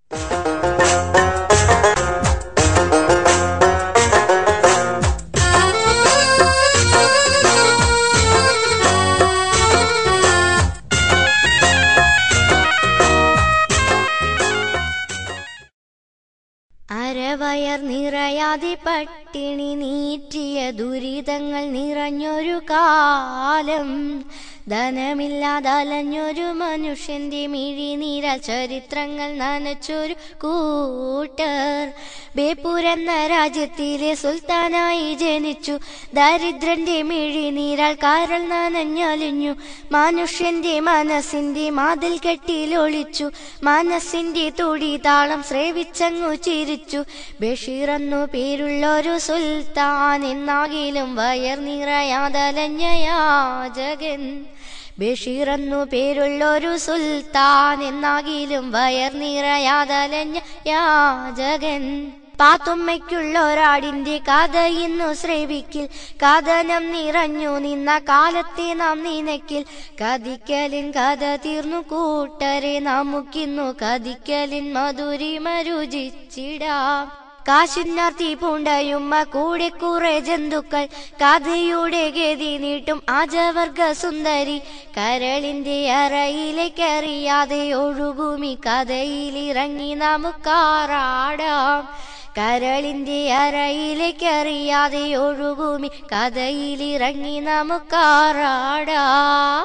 അരവയർ നിറയാതെ പട്ടിണി നീറ്റിയ ദുരിതങ്ങൾ നിറഞ്ഞൊരു കാലം ധനമില്ലാതലഞ്ഞൊരു മനുഷ്യന്റെ മിഴിനീര ചരിത്രങ്ങൾ നനച്ചൊരു കൂട്ടർ ബേപ്പൂർ എന്ന രാജ്യത്തിലെ സുൽത്താനായി ജനിച്ചു ദരിദ്രന്റെ മിഴിനീരാൽ കാരൽ നനഞ്ഞലിഞ്ഞു മനുഷ്യന്റെ മനസ്സിന്റെ മാതിൽ കെട്ടിലൊളിച്ചു മനസ്സിന്റെ തുടി താളം ശ്രേവിച്ചങ്ങു ചിരിച്ചു ബഷീർ എന്നു പേരുള്ളൊരു സുൽത്താൻ എന്നാകിലും വയർ നിറയാതലഞ്ഞ യാചകൻ ബഷീർ എന്നു പേരുള്ളൊരു സുൽത്താൻ എന്നാകിലും വയർ നിറയാതലഞ്ഞ യാചകൻ പാത്തുമ്മയ്ക്കുള്ള ഒരാടിന്റെ കഥ ഇന്നു ശ്രവിക്കിൽ കഥനം നിറഞ്ഞു നിന്ന കാലത്തെ നാം നിനക്കിൽ കതിക്കലിൻ കഥ തീർന്നു കൂട്ടരെ നമുക്കിന്നു കതിക്കലിൻ മധുരിമ രുചിച്ചിടാം കാശിനാർത്തി പൂണ്ടയുമ്മ കൂടെ കുറെ ജന്തുക്കൾ കഥയുടെ ഗതി നീട്ടും ആജവർഗ സുന്ദരി കരളിന്റെ അറയിലേക്കറിയാതെ ഒഴുകുമി കഥയിലിറങ്ങി നമുക്കാറാടാം കരളിന്റെ അറയിലേക്കറിയാതെ ഒഴുകുമി കഥയിലിറങ്ങി നമുക്കാറാടാം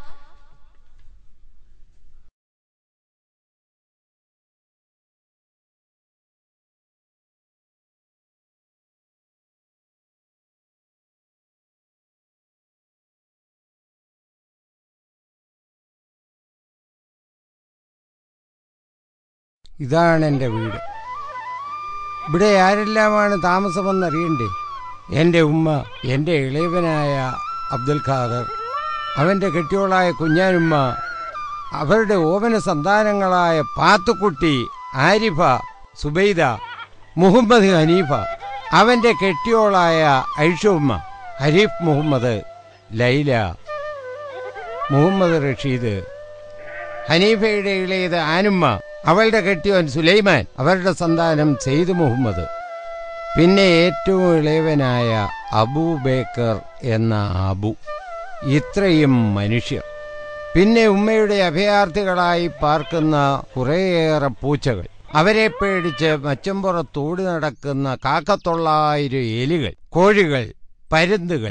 ഇതാണ് എൻ്റെ വീട് ഇവിടെ ആരെല്ലാമാണ് താമസമെന്നറിയണ്ടേ എൻ്റെ ഉമ്മ എൻ്റെ ഇളയവനായ അബ്ദുൽ ഖാദർ അവൻ്റെ കെട്ടിയോളായ കുഞ്ഞാനുമ്മ അവരുടെ ഓമന സന്താനങ്ങളായ പാത്തുക്കുട്ടി ആരിഫ സുബൈദ മുഹമ്മദ് ഹനീഫ അവൻ്റെ കെട്ടിയോളായ ഐഷുമ്മ ഹരീഫ് മുഹമ്മദ് ലൈല മുഹമ്മദ് റഷീദ് ഹനീഫയുടെ ഇളയത് ആനുമ്മ അവളുടെ കെട്ടിയോൻ സുലൈമാൻ അവരുടെ സന്താനം സെയ്ദ് മുഹമ്മദ് പിന്നെ ഏറ്റവും ഇളയവനായ അബൂബേക്കർ എന്ന അബു ഇത്രയും മനുഷ്യർ പിന്നെ ഉമ്മയുടെ അഭയാർത്ഥികളായി പാർക്കുന്ന കുറേയേറെ പൂച്ചകൾ അവരെ പേടിച്ച് മച്ചമ്പുറത്തോടി നടക്കുന്ന കാക്കത്തൊള്ളായിരം എലികൾ കോഴികൾ പരുന്തുകൾ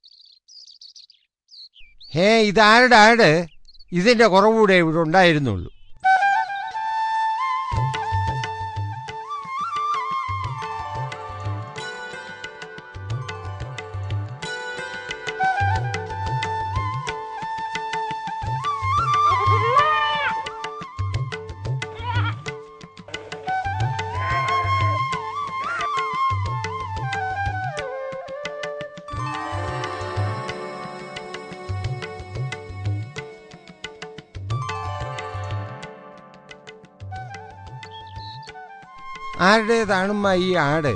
ഹേ ഇതാരുടെ ആട് ഇതിന്റെ കുറവൂടെ ഇവിടെ ഉണ്ടായിരുന്നുള്ളൂ ആരുടേതാണുമ്മ ഈ ആട്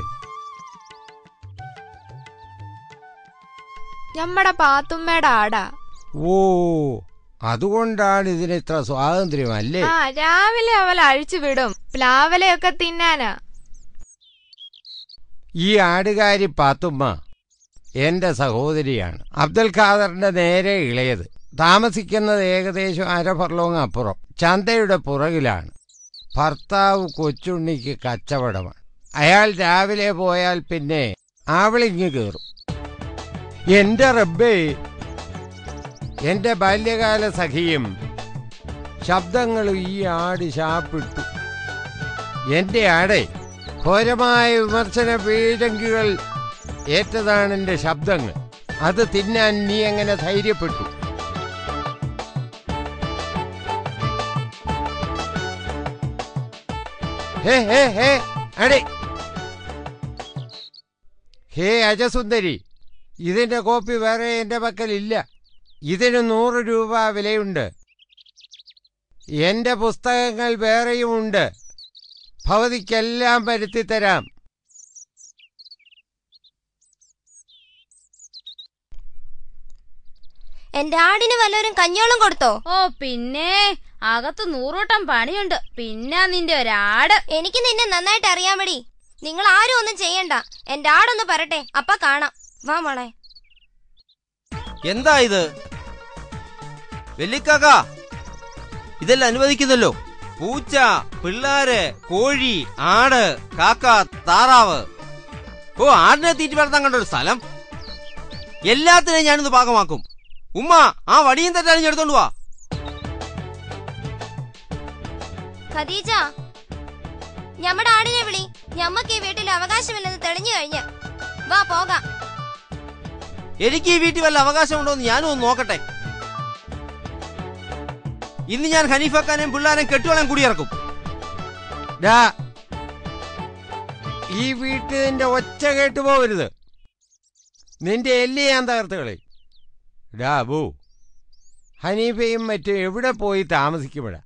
ഞമ്മടെ പാത്തുമ്മയുടെ ആടാ ഓ അതുകൊണ്ടാണ് ഇതിന് ഇത്ര സ്വാതന്ത്ര്യം അല്ലേ ആ രാവിലെ അവൾ അഴിച്ചു വിടും പ്ലാവലയൊക്കെ തിന്നാനാ ഈ ആടുകാരി പാത്തുമ്മ എന്റെ സഹോദരിയാണ് അബ്ദുൽ ഖാദറിന്റെ നേരെ ഇളയത് താമസിക്കുന്നത് ഏകദേശം അരഫർലോങ് അപ്പുറം ചന്തയുടെ പുറകിലാണ് ഭർത്താവ് കൊച്ചുണ്ണിക്ക് കച്ചവടമാണ് അയാൾ രാവിലെ പോയാൽ പിന്നെ ആവളിങ്ങ് കയറും എന്റെ റബ്ബേ എന്റെ ബാല്യകാല സഖിയും ശബ്ദങ്ങളും ഈ ആട് ശാപ്പിട്ടു എന്റെ ആടെ ഘോരമായ വിമർശന പീഡങ്കികൾ ഏറ്റതാണ് എന്റെ ശബ്ദങ്ങൾ അത് തിന്നാൻ നീ എങ്ങനെ ധൈര്യപ്പെട്ടു ഹേ ഹേ ഹേ അടേ ഹേ അജസുന്ദരി ഇതിന്റെ കോപ്പി വേറെ എന്റെ പക്കലില്ല ഇതിന് നൂറ് രൂപ വിലയുണ്ട് എന്റെ പുസ്തകങ്ങൾ വേറെയും ഉണ്ട് ഭവതിക്കെല്ലാം വരുത്തി തരാം എന്റെ ആടിന് വല്ലവരും കഞ്ഞോളം കൊടുത്തോ ഓ പിന്നെ അകത്ത് നൂറൂട്ടം പണിയുണ്ട് പിന്നെ നിന്റെ ഒരാട് എനിക്ക് നിന്നെ നന്നായിട്ട് അറിയാമടി നിങ്ങൾ ആരും ഒന്നും ചെയ്യണ്ട എന്റെ ആടൊന്ന് പറട്ടെ അപ്പ കാണാം വാ മോളെ എന്താ ഇത് വെല്ലിക്കാക്ക ഇതെല്ലാം അനുവദിക്കുന്നല്ലോ പൂച്ച പിള്ളാര് കോഴി ആട് കാക്ക താറാവ് ഓ ആടിനെ തീറ്റി വളർത്താൻ കണ്ട ഒരു സ്ഥലം എല്ലാത്തിനെയും ഞാനിന്ന് പാകമാക്കും ഉമ്മ ആ വടിയും തെറ്റാനും എടുത്തോണ്ട് വാ ഖദീജ ഞമ്മടെ ആടിനെ വിളി ഞമ്മക്ക് ഈ വീട്ടിൽ അവകാശമില്ലെന്ന് തെളിഞ്ഞു കഴിഞ്ഞ് വാ പോകാം എനിക്ക് ഈ വീട്ടിൽ വല്ല അവകാശമുണ്ടോ എന്ന് ഞാനും ഒന്ന് നോക്കട്ടെ ഇന്ന് ഞാൻ ഹനീഫക്കാനെയും പിള്ളാരെയും കെട്ടുകളെയും കുടിയിറക്കും ഡാ ഈ വീട്ടിന്റെ ഒച്ച കേട്ടു പോവരുത് നിന്റെ എല്ലി ഞാൻ തകർത്ത് കളി ഡാ ബൂ ഹനീഫയും മറ്റും എവിടെ പോയി താമസിക്കുമ്പോഴാ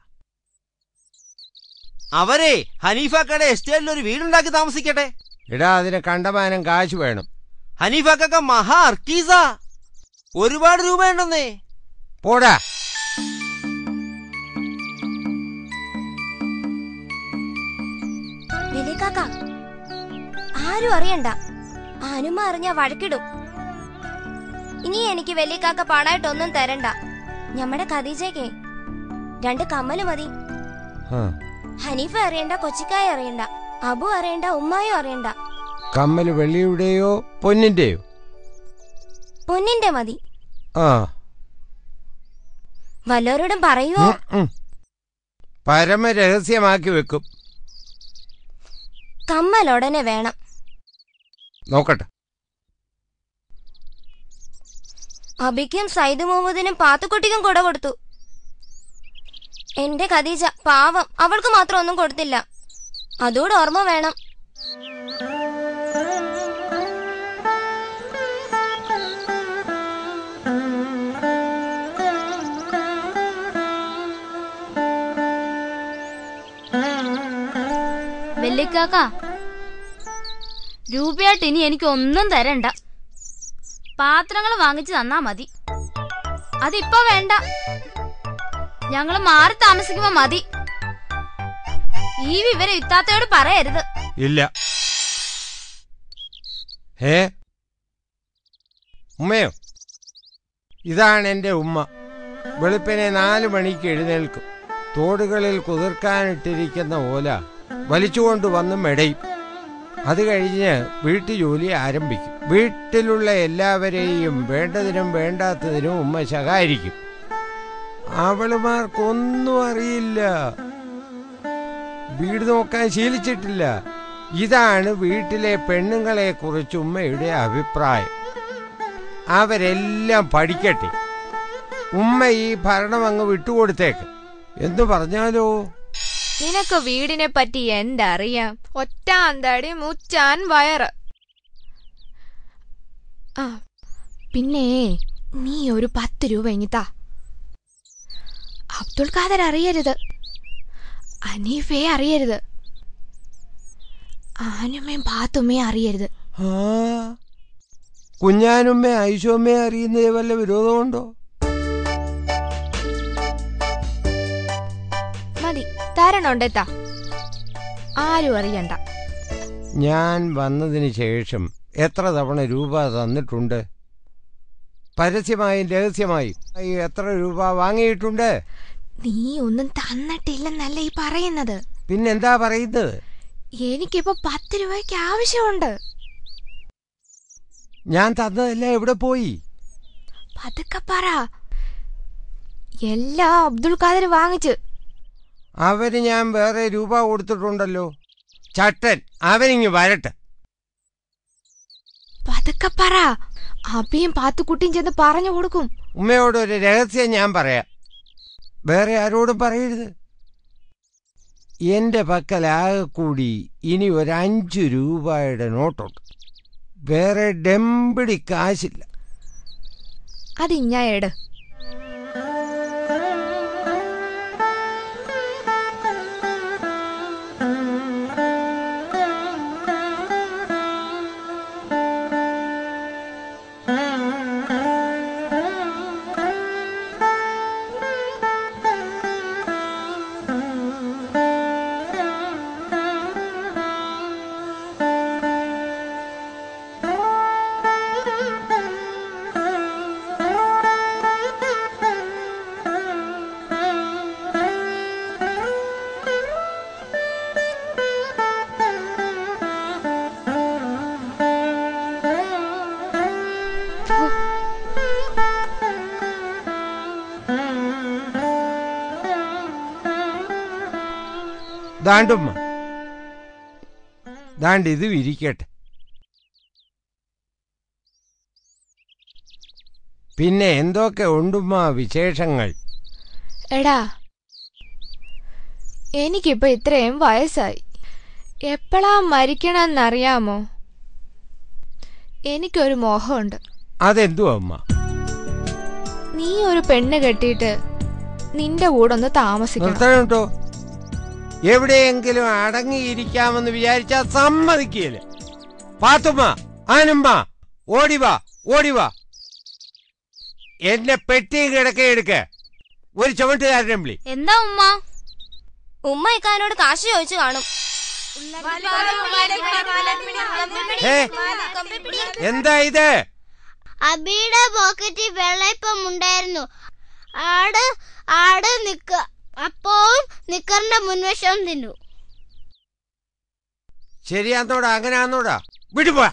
അവരെ ഹനീഫക്കയുടെ എസ്റ്റേറ്റിൽ ഒരു വീടുണ്ടാക്കി താമസിക്കട്ടെ എടാ അതിന് കണ്ടമാനം കാശ് വേണം ഹനീഫക്കൊക്കെ മഹാ അർക്കീസ ഒരുപാട് രൂപയുണ്ടെന്നേ പോടാ വലിയക്കാക്ക ആരും അറിയണ്ട ആനുമ അറിഞ്ഞ വഴക്കിടും ഇനി എനിക്ക് വലിയക്കാക്ക പണായിട്ടൊന്നും തരണ്ട ഞമ്മടെ ഖദീജയ്ക്ക് രണ്ട് കമ്മല് മതി ആ, ഹനീഫ അറിയണ്ട കൊച്ചിക്കായ അറിയണ്ട അബു അറിയണ്ട ഉമ്മായും അറിയണ്ട കമ്മല് വെള്ളിയുടെയോ പൊന്നിന്റെയോ പൊന്നിന്റെ മതി ആ വല്ലവരോടും പറയുവോ ഉം, ഉം. പരമ രഹസ്യമാക്കി വെക്കും കമ്മൽ ഉടനെ വേണം നോക്കട്ടെ അബിക്കും സൈദ് മുഹമ്മദിനും പാത്തുക്കുട്ടിക്കും കൊട കൊടുത്തു എന്റെ ഖദീജ പാവം അവൾക്ക് മാത്രം ഒന്നും കൊടുത്തില്ല അതോട് ഓർമ്മ വേണം വെല്ലിക്കാക്ക രൂപയായിട്ട് ഇനി എനിക്ക് ഒന്നും തരണ്ട പാത്രങ്ങൾ വാങ്ങിച്ചു തന്നാ മതി അതിപ്പോ വേണ്ട ഞങ്ങള് മാറി താമസിക്കുമ്പോ മതി ഈ വിവരം ഇത്താത്തയോട് പറയരുത് ഇല്ല ഏ ഉമ്മയോ ഇതാണ് എൻ്റെ ഉമ്മ വെളുപ്പിനെ നാല് മണിക്ക് എഴുന്നേൽക്കും തോടുകളിൽ കുതിർക്കാനിട്ടിരിക്കുന്ന ഓല വലിച്ചുകൊണ്ട് വന്ന് മെടയും അത് കഴിഞ്ഞ് വീട്ടു ജോലി ആരംഭിക്കും വീട്ടിലുള്ള എല്ലാവരെയും വേണ്ടതിനും വേണ്ടാത്തതിനും ഉമ്മ ശകാരിക്കും അവളുമാർക്കൊന്നും അറിയില്ല വീട് നോക്കാൻ ശീലിച്ചിട്ടില്ല ഇതാണ് വീട്ടിലെ പെണ്ണുങ്ങളെ കുറിച്ച് ഉമ്മയുടെ അഭിപ്രായം അവരെല്ലാം പഠിക്കട്ടെ ഉമ്മ ഈ ഭരണം അങ്ങ് വിട്ടുകൊടുത്തേക്ക് എന്ന് പറഞ്ഞാലോ നിനക്ക് വീടിനെ പറ്റി എന്തറിയാം ഒറ്റാന്തടി മുച്ചാൻ വയറ് ആ പിന്നെ നീ ഒരു പത്ത് രൂപ ഇങ്ങിത്താ അബ്ദുൾ ഖാദർ അറിയരുത് അനീഫയെ അറിയരുത് ആനുമയും പാത്തുമ്മയും അറിയരുത് ആ കുഞ്ഞാനുമ്മ ഐശോമ്മയെ അറിയുന്നതിൽ വല്ല വിരോധമുണ്ടോ മതി തരണുണ്ടെത്താ ആരും അറിയണ്ട ഞാൻ വന്നതിന് ശേഷം എത്ര തവണ രൂപ തന്നിട്ടുണ്ട് പരസ്യമായും രഹസ്യമായും ഈ എത്ര രൂപ വാങ്ങിയിട്ടുണ്ട് നീ ഒന്നും തന്നിട്ടില്ലെന്നല്ല ഈ പറയുന്നത് പിന്നെന്താ പറയുന്നത് എനിക്കിപ്പോ പത്ത് രൂപയ്ക്ക് ആവശ്യമുണ്ട് ഞാൻ തന്നതെല്ലാം എവിടെ പോയി പതുക്കെ പറ എല്ലാം അബ്ദുൾ ഖാദർ വാങ്ങിച്ച് അവന് ഞാൻ വേറെ രൂപ കൊടുത്തിട്ടുണ്ടല്ലോ ചട്ടൻ അവനിങ്ങ് വരട്ടെ പതുക്കെ പറ അബിയും പാത്തുക്കുട്ടിയും ചെന്ന് പറഞ്ഞു കൊടുക്കും ഉമ്മയോട് ഒരു രഹസ്യം ഞാൻ പറയാം വേറെ ആരോടും പറയരുത് എൻ്റെ പക്കലാകെ കൂടി ഇനി ഒരു അഞ്ച് രൂപയുടെ നോട്ടുണ്ട് വേറെ ഡെമ്പിടി കാശില്ല അത് ഞാൻ എട് ദാണ്ടുമ്മ ദാണ്ട് ഇത് വിരിക്കട്ടെ പിന്നെ എന്തൊക്കെ ഉണ്ടുമ്മ വിശേഷങ്ങൾ എടാ എനിക്കിപ്പോ ഇത്രയും വയസ്സായി എപ്പോഴാ മരിക്കണമെന്നറിയാമോ എനിക്കൊരു മോഹമുണ്ട് അതെന്തു അമ്മ നീ ഒരു പെണ്ണ് കെട്ടിയിട്ട് നിന്റെ കൂടെ ഒന്ന് താമസിക്കണം നിർത്തണം കേട്ടോ എവിടെയെങ്കിലും അടങ്ങിയിരിക്കാമെന്ന് വിചാരിച്ചാ സമ്മതിക്കുകയില്ല പാത്തുമ്മ ആനുമ്മ ഓടിവാ ഓടിവാ എന്നെ പെട്ടിയും കിടക്ക എടുക്ക ഒരു ചുമട്ടുകാരനെ വിളി എന്താ ഉമ്മ ഉമ്മ ഇക്കാനോട് കാശ് ചോദിച്ചു കാണും ഏ എന്താ ഇത് അബിയുടെ പോക്കറ്റിൽ വെള്ളയപ്പം ഉണ്ടായിരുന്നു ആട് ആട് നിക്ക അപ്പവും നിക്കറിന്റെ മുൻവശം തിന്നു ശരിയാന്നോടാ അങ്ങനെയാന്നോടാ വിടുപോ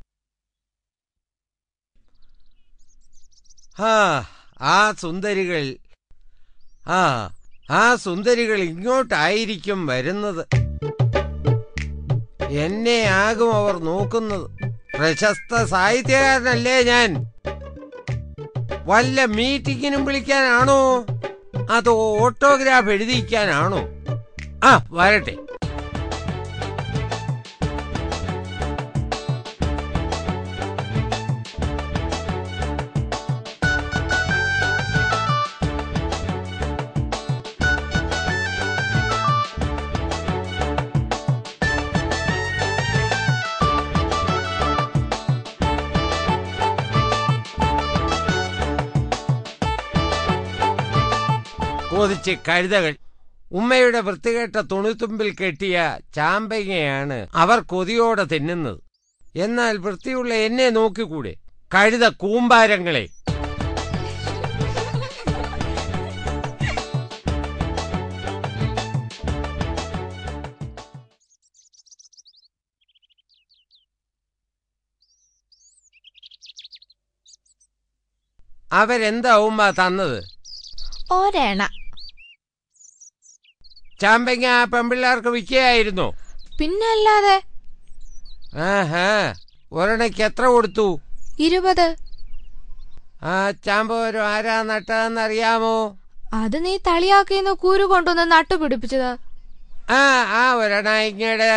ആ ആ സുന്ദരികൾ ആ ആ സുന്ദരികൾ ഇങ്ങോട്ടായിരിക്കും വരുന്നത് എന്നെ ആകും അവർ നോക്കുന്നത് പ്രശസ്ത സാഹിത്യകാരനല്ലേ ഞാൻ വല്ല മീറ്റിങ്ങിനും വിളിക്കാനാണോ അതോ ഓട്ടോഗ്രാഫ് എഴുതിക്കാനാണോ ആ വരട്ടെ കൊതിച്ച് കഴുതകൾ ഉമ്മയുടെ വൃത്തികെട്ട തുണിത്തുമ്പിൽ കെട്ടിയ ചാമ്പങ്ങയാണ് അവർ കൊതിയോടെ തിന്നുന്നത് എന്നാൽ വൃത്തിയുള്ള എന്നെ നോക്കിക്കൂടെ കഴുത കൂമ്പാരങ്ങളെ അവരെന്താ ഉമ്മ തന്നത് ഒരെണ ചാമ്പങ്ങ ആ പെമ്പിള്ളേർക്ക് വിൽക്കുകയായിരുന്നു പിന്നല്ലാതെ ആഹാ ഒരെണ്ണയ്ക്ക് എത്ര കൊടുത്തു ഇരുപത് ആ ചാമ്പവരും ആരാ നട്ടതെന്നറിയാമോ അത് നീ തളിയാക്കിന്ന് കൂരു കൊണ്ടുവന്ന് നട്ടുപിടിപ്പിച്ചതാ ആ ആ ഒരെണ്ണ ഇങ്ങടെ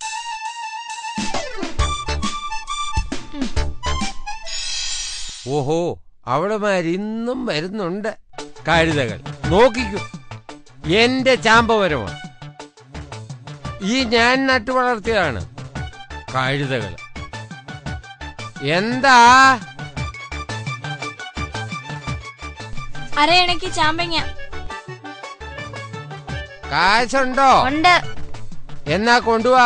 ഓഹോ അവളുമാരിന്നും വരുന്നുണ്ട് കഴുതകൾ നോക്കിക്കൂ എന്റെ ചാമ്പവരമാണ് ഈ ഞാൻ നട്ടു വളർത്തിയതാണ് കഴുതകൾ എന്താ അരയണക്ക് ചാമ്പങ്ങ കാശുണ്ടോ ഉണ്ട് എന്നാ കൊണ്ടുവാ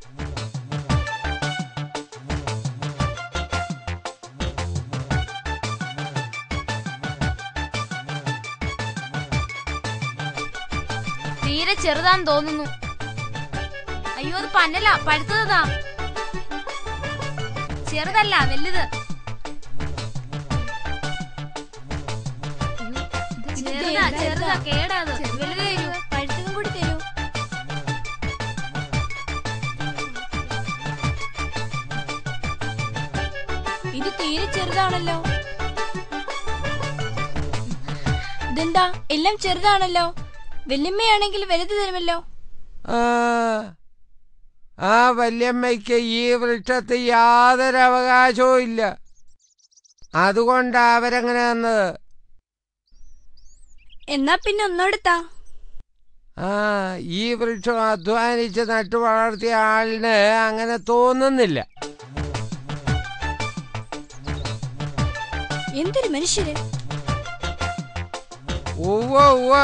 തീരെ ചെറുതാന്ന് തോന്നുന്നു അയ്യോ അത് പന്നല പഴുത്തതാ ചെറുതല്ല വലുത് ചെറുതാ ചെറുതാ കേടാ അത് വലുത് തരൂ പഴുത്തതും കൂടി തരൂ ഇത് തീരെ ചെറുതാണല്ലോ ഇതെന്താ എല്ലാം ചെറുതാണല്ലോ വല്യമ്മയാണെങ്കിൽ വലുത് തരുമല്ലോ ആ ആ വല്യമ്മയ്ക്ക് ഈ വൃക്ഷത്ത് യാതൊരു അവകാശവും ഇല്ല അതുകൊണ്ടാ അവരങ്ങനെ തന്നത് എന്നാ പിന്നെ ഒന്നോടുത്താ ആ ഈ വൃക്ഷം അധ്വാനിച്ച് നട്ടു വളർത്തിയ ആളിന് അങ്ങനെ തോന്നുന്നില്ല എന്തൊരു മനുഷ്യര് ഉവ്വ ഉവ്വ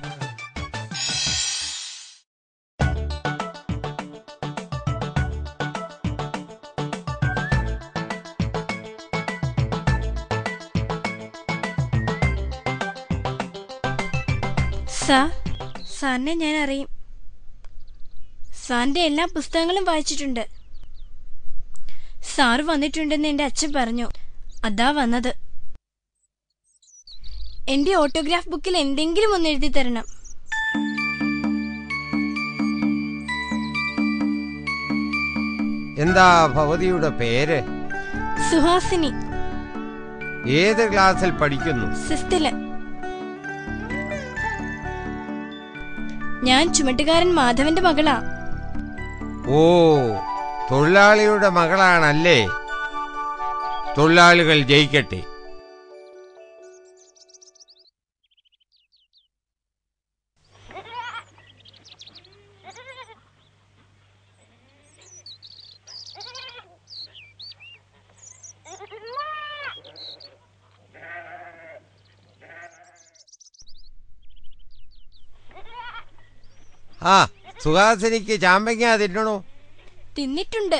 സാർ സാറിനെ ഞാൻ അറിയും സാറിന്റെ എല്ലാ പുസ്തകങ്ങളും വായിച്ചിട്ടുണ്ട് സാർ വന്നിട്ടുണ്ടെന്ന് എന്റെ അച്ഛൻ പറഞ്ഞു അതാ വന്നത് എന്റെ ഓട്ടോഗ്രാഫ് ബുക്കിൽ എന്തെങ്കിലും ഒന്ന് എഴുതി തരണം എന്താ ഭവതിയുടെ പേര് സുഹാസിനി ഏത് ക്ലാസ്സിൽ പഠിക്കുന്നു സിസ്തില് ഞാൻ ചുമട്ടുകാരൻ മാധവന്റെ മകളാ ഓ തൊഴിലാളിയുടെ മകളാണല്ലേ തൊഴിലാളികൾ ജയിക്കട്ടെ ആ സുഹാസിനിക്ക് ചാമ്പങ്ങ തിന്നണോ തിന്നിട്ടുണ്ട്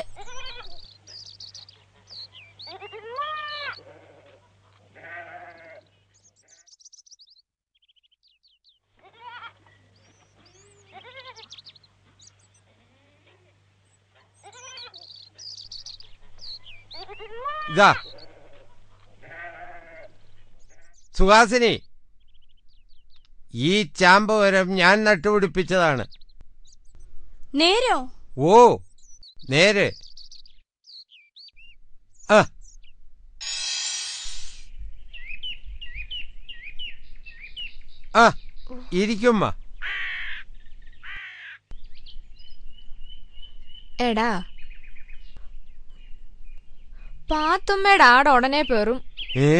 ഇതാ സുഹാസിനി ഈ ചാമ്പവരം ഞാൻ നട്ടുപിടിപ്പിച്ചതാണ് നേരോ ഓ നേരെ ആ ആ ഇരിക്കുമ്മ എടാ പാത്തുമ്മയുടെ ആട് ഉടനെ പേറും ഏ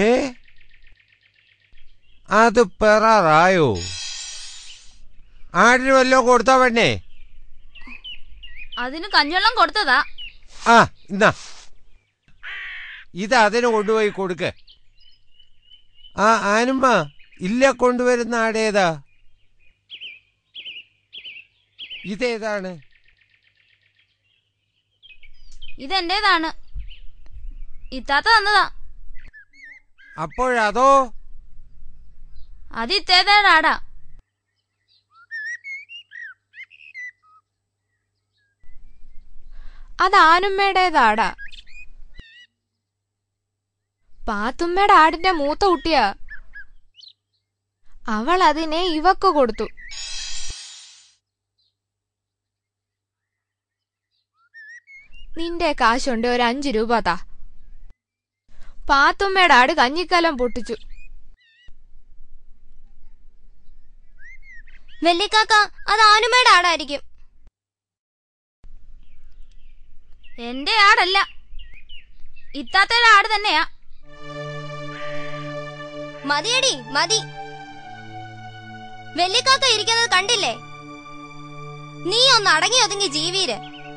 അത് പെറാറായോ ആടിന് വല്ലോ കൊടുത്താ പെണ്ണേ അതിന് കഞ്ഞവെള്ളം കൊടുത്തതാ ആ ഇന്നാ ഇത് അതിന് കൊണ്ടുപോയി കൊടുക്ക ആ ആനുമ്മ ഇല്ല കൊണ്ടുവരുന്ന ആടേതാ ഇതേതാണ് ഇതെന്റേതാണ് ഇത്താത്ത തന്നതാ അപ്പോഴതോ അത് ഇത്തേതയുടെ ആടാ അത് ആനുമ്മയുടേതാടാ പാത്തുമ്മയുടെ ആടിന്റെ മൂത്ത കുട്ടിയാ അവൾ അതിനെ ഇവക്ക് കൊടുത്തു നിന്റെ കാശുണ്ട് ഒരു അഞ്ചു രൂപ താ പാത്തുമ്മയുടെ ആട് കഞ്ഞിക്കലം പൊട്ടിച്ചു വെള്ളിക്കാക്ക അത് ആനുമയുടെ ആടായിരിക്കും എന്റെ ആടല്ല ഇത്താത്തയുടെ ആട് തന്നെയാ മതിയടി മതി വെള്ളിക്കാക്ക ഇരിക്കുന്നത് കണ്ടില്ലേ നീ ഒന്ന് അടങ്ങി ഒതുങ്ങി ജീവിര്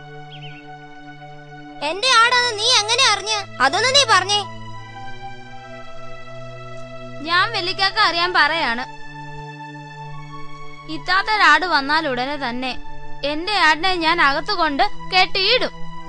എന്റെ ആടാന്ന് നീ എങ്ങനെ അറിഞ്ഞ് അതൊന്ന് നീ പറഞ്ഞേ ഞാൻ വെള്ളിക്കാക്ക അറിയാൻ പറയാണ് ഇത്താത്തയുടെ ആട് വന്നാൽ ഉടനെ തന്നെ എന്റെ ആടിനെ ഞാൻ അകത്തുകൊണ്ട് കെട്ടിയിടും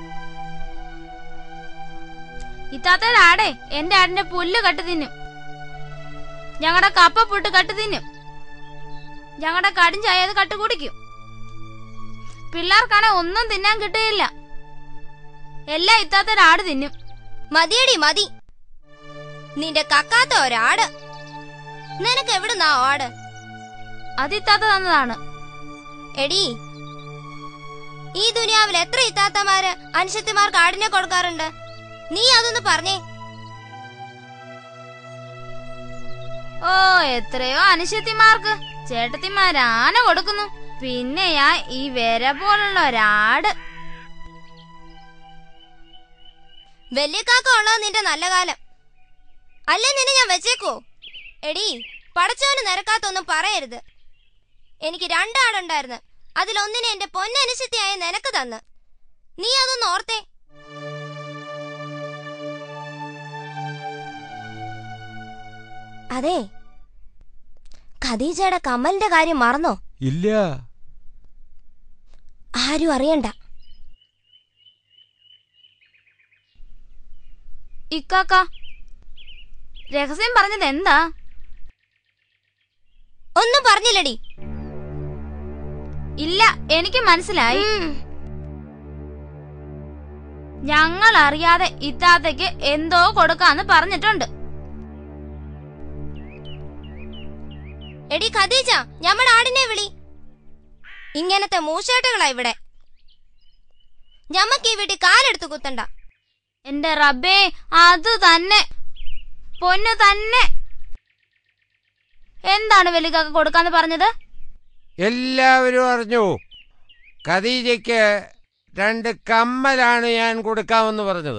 ഇത്താത്തയുടെ ആടേ എന്റെ ആടിന്റെ പുല്ല് കട്ട് തിന്നും ഞങ്ങളുടെ കപ്പ പുട്ട് കട്ട് തിന്നും ഞങ്ങളുടെ കടും ചായ അത് കട്ട് കുടിക്കും പിള്ളേർക്കാണെ ഒന്നും തിന്നാൻ കിട്ടുകയില്ല എല്ലാം ഇത്താത്തയുടെ ആട് തിന്നും മതിയടി മതി നിന്റെ കക്കാത്ത ഒരാട് നിനക്ക് എവിടുന്നാ ആട് അത് ഇത്താത്ത തന്നതാണ് എടി ഈ ദുനിയാവിൽ എത്ര ഇത്താത്തമാര് അനുശക്തിമാർക്ക് ആടിനെ കൊടുക്കാറുണ്ട് നീ അതൊന്ന് പറഞ്ഞേ ഓ എത്രയോ അനുശക്തിമാർക്ക് ചേട്ടത്തിമാര് ആന കൊടുക്കുന്നു പിന്നെയാ ഈ വര പോലുള്ള ഒരാട് വെള്ളിക്കാക്ക ഉള്ളത് നിന്റെ നല്ല കാലം അല്ലേ നിന്നെ ഞാൻ വെച്ചേക്കോ എടി പടച്ചോന് നിരക്കാത്തൊന്നും പറയരുത് എനിക്ക് രണ്ടാടുണ്ടായിരുന്നു അതിലൊന്നിനെ എന്റെ പൊന്നനുശക്തിയായ നിനക്ക് തന്ന് നീ അതൊന്ന് ഓർത്തേ അതെ ഖദീജയുടെ കമ്മലിന്റെ കാര്യം മറന്നോ ഇല്ല ആരും അറിയണ്ട ഇക്കാക്ക രഹസ്യം പറഞ്ഞത് എന്താ ഒന്നും പറഞ്ഞില്ലടി ഇല്ല എനിക്ക് മനസ്സിലായി ഉം. ഞങ്ങൾ അറിയാതെ ഇത്താത്തയ്ക്ക് എന്തോ കൊടുക്കാന്ന് പറഞ്ഞിട്ടുണ്ട് എടി ഖദീജ ഞമ്മടെ ആടിനെ വിളി ഇങ്ങനത്തെ മൂശാട്ടുകളാ ഇവിടെ ഞമ്മക്ക് ഈ വീട്ടിൽ കാലെടുത്ത് കുത്തണ്ട എന്റെ റബ്ബേ അത് തന്നെ പൊന്നു തന്നെ എന്താണ് വെള്ളിക്കാക്ക കൊടുക്കാന്ന് പറഞ്ഞത് എല്ലാവരും അറിഞ്ഞു ഖദീജയ്ക്ക് രണ്ട് കമ്മലാണ് ഞാൻ കൊടുക്കാമെന്ന് പറഞ്ഞത്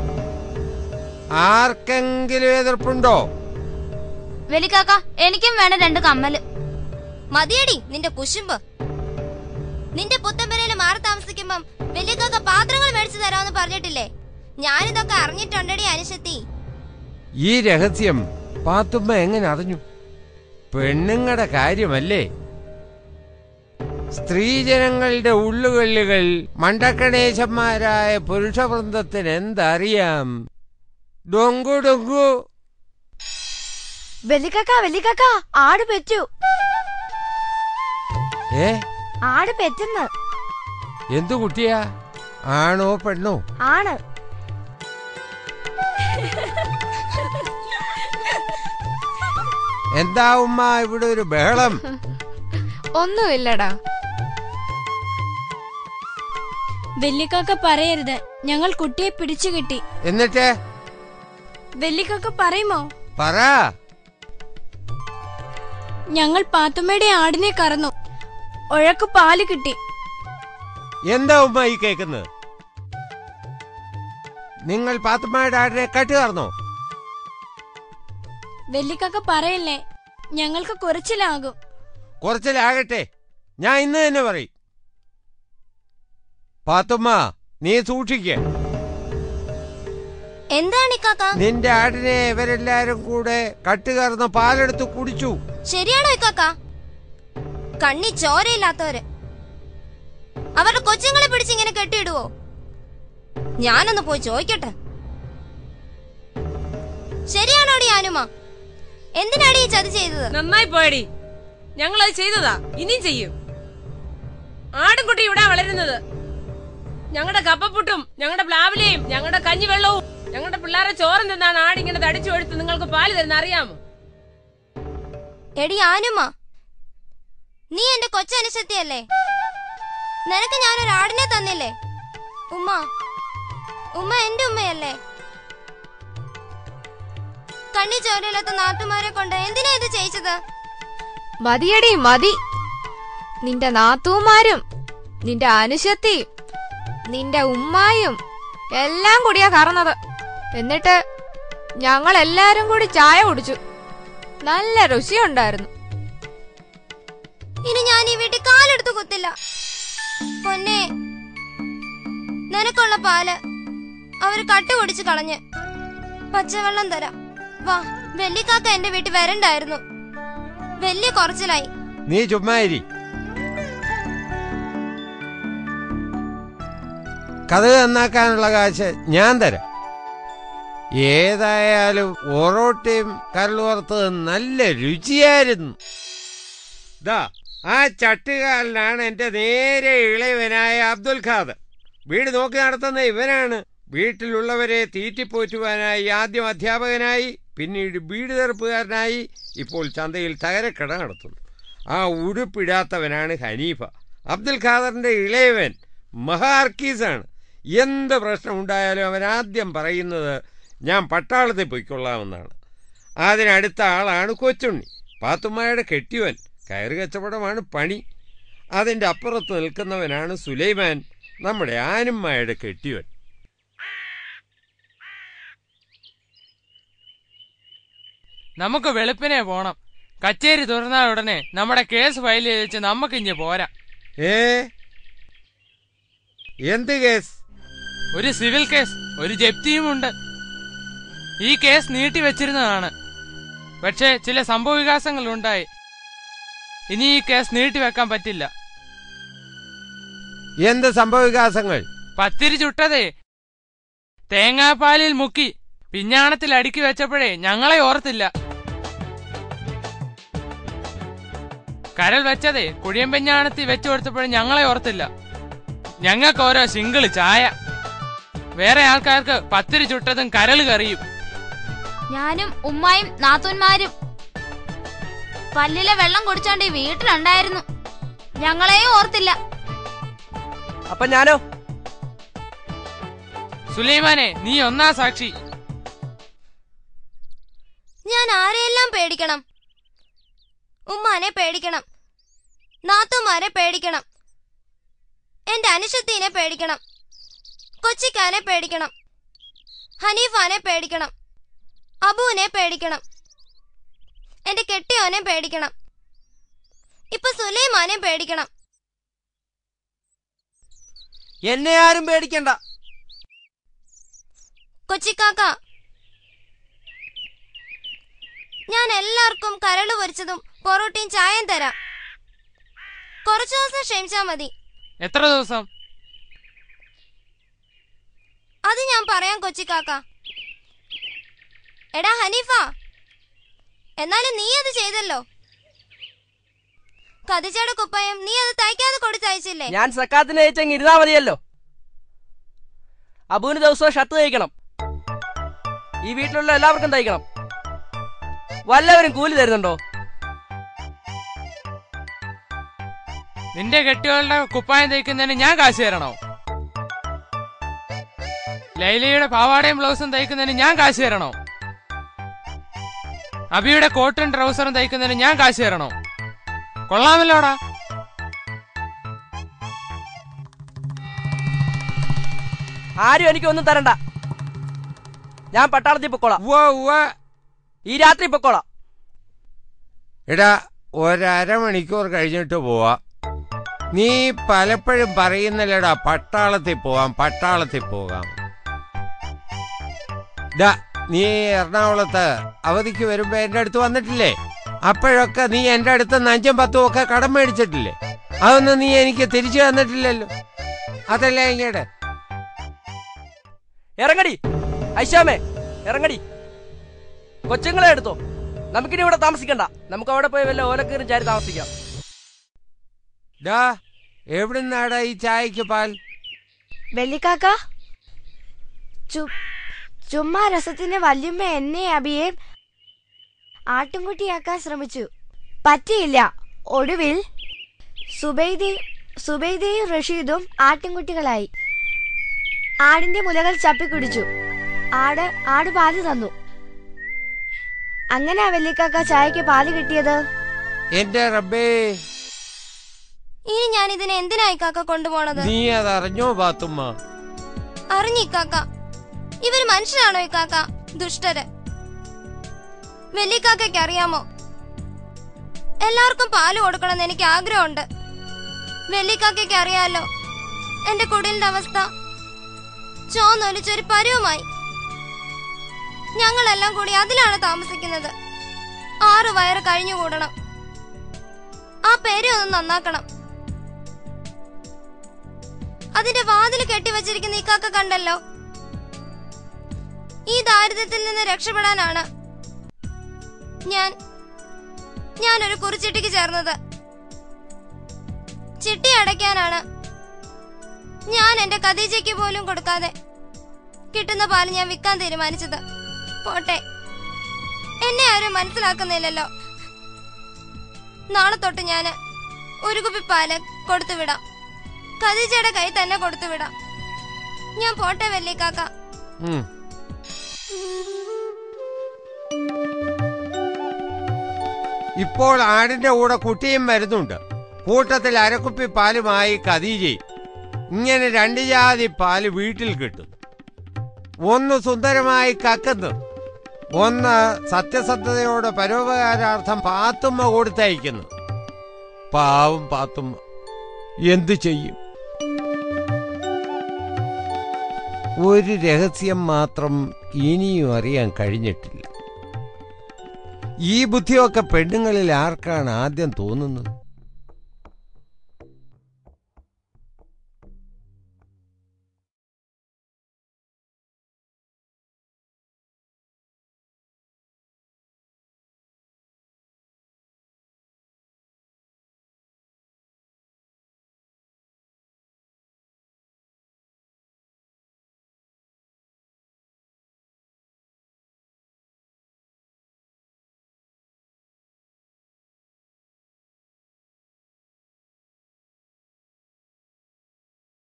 ആർക്കെങ്കിലും എതിർപ്പുണ്ടോ വെള്ളിക്കാക്ക എനിക്കും വേണം രണ്ട് കമ്മല് മതിയടി നിന്റെ കുശുമ്പ് നിന്റെ പുത്തമ്പരയില് മാറി താമസിക്കുമ്പം വലിയക്കൊക്കെ പാത്രങ്ങൾ മേടിച്ചു തരാമെന്ന് പറഞ്ഞിട്ടില്ലേ ഞാനിതൊക്കെ അറിഞ്ഞിട്ടുണ്ടടി അനുശത്തി ഈ രഹസ്യം പാത്തുമ്മ എങ്ങനെ അറിഞ്ഞു പെണ്ണുങ്ങളുടെ കാര്യമല്ലേ സ്ത്രീജനങ്ങളുടെ ഉള്ളുകള്ളുകൾ മണ്ടക്കണേശന്മാരായ പുരുഷവൃന്ദത്തിന് എന്തറിയാം ഡൊങ്കു ഡൊങ്കു വെല്ലിക്കാക്ക വെല്ലിക്കാക്ക ആട് പെറ്റു ഏ ആട് പെറ്റെന്ന് എന്തു കുട്ടിയാ ആണോ പെണ്ണോ ആണ് എന്താ ഉമ്മ ഇവിടെ ഒരു ബഹളം ഒന്നുമില്ലടാ വെല്ലിക്കാക്ക പറയരുത് ഞങ്ങൾ കുട്ടിയെ പിടിച്ചു കിട്ടി എന്നിട്ട് വെല്ലിക്കാക്ക പറയുമോ പറ ഞങ്ങൾ പാത്തുമ്മയുടെ ആടിനെ കറന്നു ഒഴക്ക് പാല് കിട്ടി എന്താ ഉമ്മ ഈ കേക്കുന്നത് നിങ്ങൾ പാത്തുമ്മയുടെ ആടിനെ കട്ടുകാർന്നോ വെല്ലിക്കാക്ക പറയല്ലേ ഞങ്ങൾക്ക് കുറച്ചിലാകും കുറച്ചിലാകട്ടെ ഞാൻ ഇന്ന് തന്നെ പറയും പാത്തുമ്മ നീ സൂക്ഷിക്ക എന്താണ് ഇക്കാക്ക നിന്റെ ആടിനെ ഇവരെല്ലാരും കൂടെ കട്ടുകറന്ന് പാലെടുത്ത് കുടിച്ചു ശരിയാണോ ഇക്കാക്ക കണ്ണി ചോരയില്ലാത്തവര് അവരുടെ കൊച്ചുങ്ങളെ പിടിച്ചിങ്ങനെ കെട്ടിയിടുവോ ഞാനൊന്ന് പോയി ചോദിക്കട്ടെ ശരിയാണോടി ആനുമ എന്തിനാടി ഈ ചതി ചെയ്തത് നന്നായി പോയടി ഞങ്ങൾ അത് ചെയ്തതാ ഇനിയും ചെയ്യും ആടും കുട്ടി ഇവിടെ വളരുന്നത് ഞങ്ങളുടെ കപ്പപ്പുട്ടും ഞങ്ങളുടെ പ്ലാവിലെയും ഞങ്ങളുടെ കഞ്ഞിവെള്ളവും ഞങ്ങളുടെ പിള്ളേരെ ചോറും തിന്നാണ് ആടിങ്ങനെ തടിച്ചു കൊടുത്ത് നിങ്ങൾക്ക് പാല് തരുന്ന അറിയാമോ എടി ആനുമ നീ എന്റെ കൊച്ചനുസത്തിയല്ലേ നിനക്ക് ഞാനൊരു ആടിനെ തന്നില്ലേ ഉമ്മ ഉമ്മ എന്റെ ഉമ്മയല്ലേ കണ്ണി ചോരയില്ലാത്ത നാട്ടുമാരെ കൊണ്ട് എന്തിനാ ഇത് ചെയ്യിച്ചത് മതിയടി മതി നിന്റെ നാത്തൂമാരും നിന്റെ അനുശത്തിയും നിന്റെ ഉമ്മായും എല്ലാം കൂടിയാ കറന്നത് എന്നിട്ട് ഞങ്ങൾ എല്ലാരും കൂടി ചായ കുടിച്ചു നല്ല രുചിയുണ്ടായിരുന്നു ഇനി ഞാൻ ഈ വീട്ടിൽ കാലെടുത്ത് കുത്തില്ല പൊന്നെ നിനക്കുള്ള പാല് അവര് കട്ടുപൊടിച്ച് കളഞ്ഞ് പച്ചവെള്ളം തരാം വാ വെള്ളിക്കാക്ക എന്റെ വീട്ടിൽ വരണ്ടായിരുന്നു വലിയ കുറച്ചിലായി നീ ചുമ്മാരി കഥ നന്നാക്കാനുള്ള കാശ് ഞാൻ തരാം ഏതായാലും ഒറോട്ടയും കരളുവറുത്തത് നല്ല രുചിയായിരുന്നു ദാ ആ ചട്ടുകാലിനാണ് എന്റെ നേരെ ഇളയവനായ അബ്ദുൽ ഖാദർ വീട് നോക്കി നടത്തുന്ന ഇവനാണ് വീട്ടിലുള്ളവരെ തീറ്റിപ്പോറ്റുവാനായി ആദ്യം അധ്യാപകനായി പിന്നീട് വീട് തെറുപ്പുകാരനായി ഇപ്പോൾ ചന്തയിൽ തകരക്കട നടത്തുന്നു ആ ഉടുപ്പിടാത്തവനാണ് ഹനീഫ അബ്ദുൽ ഖാദറിന്റെ ഇളയവൻ മഹാർക്കീസാണ് എന്ത് പ്രശ്നമുണ്ടായാലും അവൻ ആദ്യം പറയുന്നത് ഞാൻ പട്ടാളത്തിൽ പൊയ്ക്കൊള്ളാമെന്നാണ് അതിനടുത്ത ആളാണ് കൊച്ചുണ്ണി പാത്തുമ്മയുടെ കെട്ടിയവൻ കയറ് കച്ചവടമാണ് പണി അതിൻ്റെ അപ്പുറത്ത് നിൽക്കുന്നവനാണ് സുലൈമാൻ നമ്മുടെ ആനുമ്മയുടെ കെട്ടിയവൻ നമുക്ക് വെളുപ്പിനെ പോണം കച്ചേരി തുറന്നാൽ ഉടനെ നമ്മുടെ കേസ് ഫയൽ ചെയ്ത് വെച്ച് നമുക്ക് ഇഞ്ഞ് പോരാ ഏ എന്ത് കേസ് ഒരു സിവിൽ കേസ് ഒരു ജപ്തിയുമുണ്ട് ഈ കേസ് നീട്ടി വെച്ചിരുന്നതാണ് പക്ഷേ ചില സംഭവവികാസങ്ങൾ ഉണ്ടായി ഇനി ഈ കേസ് നീട്ടിവെക്കാൻ പറ്റില്ല എന്ത് സംഭവവികാസങ്ങൾ പത്തിരി ചുട്ടതേ തേങ്ങാപ്പാലിൽ മുക്കി പിഞ്ഞാണത്തിൽ അടുക്കി വെച്ചപ്പോഴേ ഞങ്ങളെ ഓർത്തില്ല കരൽ വെച്ചതേ കുഴിയമ്പഞ്ഞാണത്തിൽ വെച്ചു കൊടുത്തപ്പോഴും ഞങ്ങളെ ഓർത്തില്ല ഞങ്ങൾക്ക് ഓരോ സിംഗിള് ചായ വേറെ ആൾക്കാർക്ക് പത്തിരി ചുട്ടതും കരൾ കറിയും ഞാനും ഉമ്മായും നാത്തൂന്മാരും പല്ലിലെ വെള്ളം കുടിച്ചോണ്ട് ഈ വീട്ടിലുണ്ടായിരുന്നു ഞങ്ങളെയും ഓർത്തില്ല അപ്പൊ ഞാനോ സുലൈമാനെ നീ ഒന്നാ സാക്ഷി ഞാൻ ആരെയെല്ലാം പേടിക്കണം ഉമ്മാനെ പേടിക്കണം നാത്തുമാരെ പേടിക്കണം എന്റെ അനുഷത്തീനെ പേടിക്കണം കൊച്ചിക്കാനെ പേടിക്കണം ഹനീഫാനെ പേടിക്കണം അബുവിനെ പേടിക്കണം എന്റെ കെട്ടിയോനെ പേടിക്കണം ഇപ്പൊ സുലൈമാനെ പേടിക്കണം എന്നെ ആരും പേടിക്കണ്ട കൊച്ചിക്കാക്ക ഞാൻ എല്ലാവർക്കും കരള് പൊരിച്ചതും പൊറോട്ടയും ചായയും തരാം കുറച്ചു ദിവസം ക്ഷമിച്ചാ മതി എത്ര ദിവസം അത് ഞാൻ പറയാം കൊച്ചിക്കാക്ക എടാ ഹനീഫ എന്നാലും നീ അത് ചെയ്തല്ലോ കതിച്ചയുടെ കുപ്പായം നീ അത് തയ്ക്കാതെ കൊടുത്തയച്ചില്ലേ ഞാൻ സക്കാത്തിന് അയച്ചങ്ങ് ഇരുന്നാ മതിയല്ലോ അബുവിന് ദിവസവും ഷർട്ട് തയ്ക്കണം ഈ വീട്ടിലുള്ള എല്ലാവർക്കും തയ്ക്കണം വല്ലവരും കൂലി തരുന്നുണ്ടോ നിന്റെ കെട്ടികളുടെ കുപ്പായം തയ്ക്കുന്നതിന് ഞാൻ കാശ് തരണോ ലൈലയുടെ പാവാടയും ബ്ലൗസും തയ്ക്കുന്നതിന് ഞാൻ കാശ് തരണോ അബിയുടെ കോട്ടും ട്രൗസറും തയ്ക്കുന്നതിന് ഞാൻ കാശ് തരണോ കൊള്ളാമല്ലോടാ ആരും എനിക്കൊന്നും തരണ്ട ഞാൻ പട്ടാളത്തിൽ പൊക്കോളാം ഉവ്വ ഉവ്വ ഈ രാത്രി പൊക്കോളാം എടാ ഒരമണിക്കൂർ കഴിഞ്ഞിട്ട് പോവാം നീ പലപ്പോഴും പറയുന്നില്ലടാ പട്ടാളത്തിൽ പോവാം പട്ടാളത്തിൽ പോകാം ഡാ നീ എറണാകുളത്ത് അവധിക്ക് വരുമ്പോ എന്റെ അടുത്ത് വന്നിട്ടില്ലേ അപ്പോഴൊക്കെ നീ എന്റെ അടുത്ത് നിന്ന് അഞ്ചും പത്തും ഒക്കെ കടം മേടിച്ചിട്ടില്ലേ അതൊന്നും നീ എനിക്ക് തിരിച്ചു തന്നിട്ടില്ലല്ലോ അതല്ലേ ഇങ്ങയുടെ ഇറങ്ങടി ഐശാമേ ഇറങ്ങടി കൊച്ചുങ്ങളെ എടുത്തോ നമുക്കിനി ഇവിടെ താമസിക്കണ്ട നമുക്ക് അവിടെ പോയി വല്ല ഓലക്കീറും ചാരി താമസിക്കാം ഡാ എവിടുന്നാടാ ഈ ചായക്ക് പാൽ വെള്ളിക്കാക്ക ചു- ചുമ്മാ രസത്തിന് വല്യമ്മ എന്നെ അബിയെ ആട്ടുംകുട്ടിയാക്കാൻ ശ്രമിച്ചു പറ്റിയില്ല ഒടുവിൽ സുബൈദി സുബൈദയും റഷീദും ആട്ടിൻകുട്ടികളായി ആടിന്റെ മുലകൾ ചപ്പിക്കുടിച്ചു ആട് ആട് പാല് തന്നു അങ്ങനെ വെള്ളിക്കാക്ക ചായക്ക് പാല് കിട്ടിയത് എന്റെ റബ്ബേ ഇനി ഞാൻ ഇതിനെ എന്തിനാ ഇക്കാക്ക കൊണ്ടുപോണത് നീ അതറിഞ്ഞോ പാത്തുമ്മ അറിഞ്ഞു ഇക്കാക്ക ഇവര് മനുഷ്യരാണോ ഇക്കാക്ക ദുഷ്ടര് വെള്ളിക്കാക്കയ്ക്ക് അറിയാമോ എല്ലാവർക്കും പാല് കൊടുക്കണമെന്ന് എനിക്ക് ആഗ്രഹമുണ്ട് വെള്ളിക്കാക്കയ്ക്ക് അറിയാലോ എന്റെ കുടിലിന്റെ അവസ്ഥ ചോന്നൊലിച്ചൊരു പരുവമായി ഞങ്ങളെല്ലാം കൂടി അതിലാണ് താമസിക്കുന്നത് ആറ് വയറ് കഴിഞ്ഞുകൂടണം ആ പേര് ഒന്ന് നന്നാക്കണം അതിന്റെ വാതിൽ കെട്ടിവച്ചിരിക്കുന്ന ഇക്കാക്ക കണ്ടല്ലോ ഈ ദാരിദ്ര്യത്തിൽ നിന്ന് രക്ഷപ്പെടാനാണ് ഞാൻ ഞാൻ ഒരു കുറിച്ചിട്ടിക്ക് ചേർന്നത് ചിട്ടി അടയ്ക്കാനാണ് ഞാൻ എന്റെ കദീജയ്ക്ക് പോലും കൊടുക്കാതെ കിട്ടുന്ന പാല് ഞാൻ വിൽക്കാൻ തീരുമാനിച്ചത് പോട്ടെ എന്നെ ആരും മനസ്സിലാക്കുന്നില്ലല്ലോ നാളെ തൊട്ട് ഞാൻ ഒരു കുപ്പി പാല് കൊടുത്തുവിടാം ഖദീജയുടെ കൈ തന്നെ കൊടുത്തുവിടാം ഞാൻ പോട്ടെ വെള്ളിക്കാക്ക ഉം. ഇപ്പോൾ ആടിന്റെ കൂടെ കുട്ടിയും വരുന്നുണ്ട് കൂട്ടത്തിൽ അരക്കുപ്പി പാലുമായി കദീജയും ഇങ്ങനെ രണ്ട് ജാതി പാല് വീട്ടിൽ കിട്ടും ഒന്ന് സുന്ദരമായി കക്കുന്നു ഒന്ന് സത്യസന്ധതയോടെ പരോപകാരാർത്ഥം പാത്തുമ്മ കൊടുത്തയക്കുന്നു പാവം പാത്തുമ്മ എന്തു ചെയ്യും ഒരു രഹസ്യം മാത്രം ഇനിയും അറിയാൻ കഴിഞ്ഞിട്ടില്ല ഈ ബുദ്ധിയൊക്കെ പെണ്ണുങ്ങളിൽ ആർക്കാണ് ആദ്യം തോന്നുന്നത്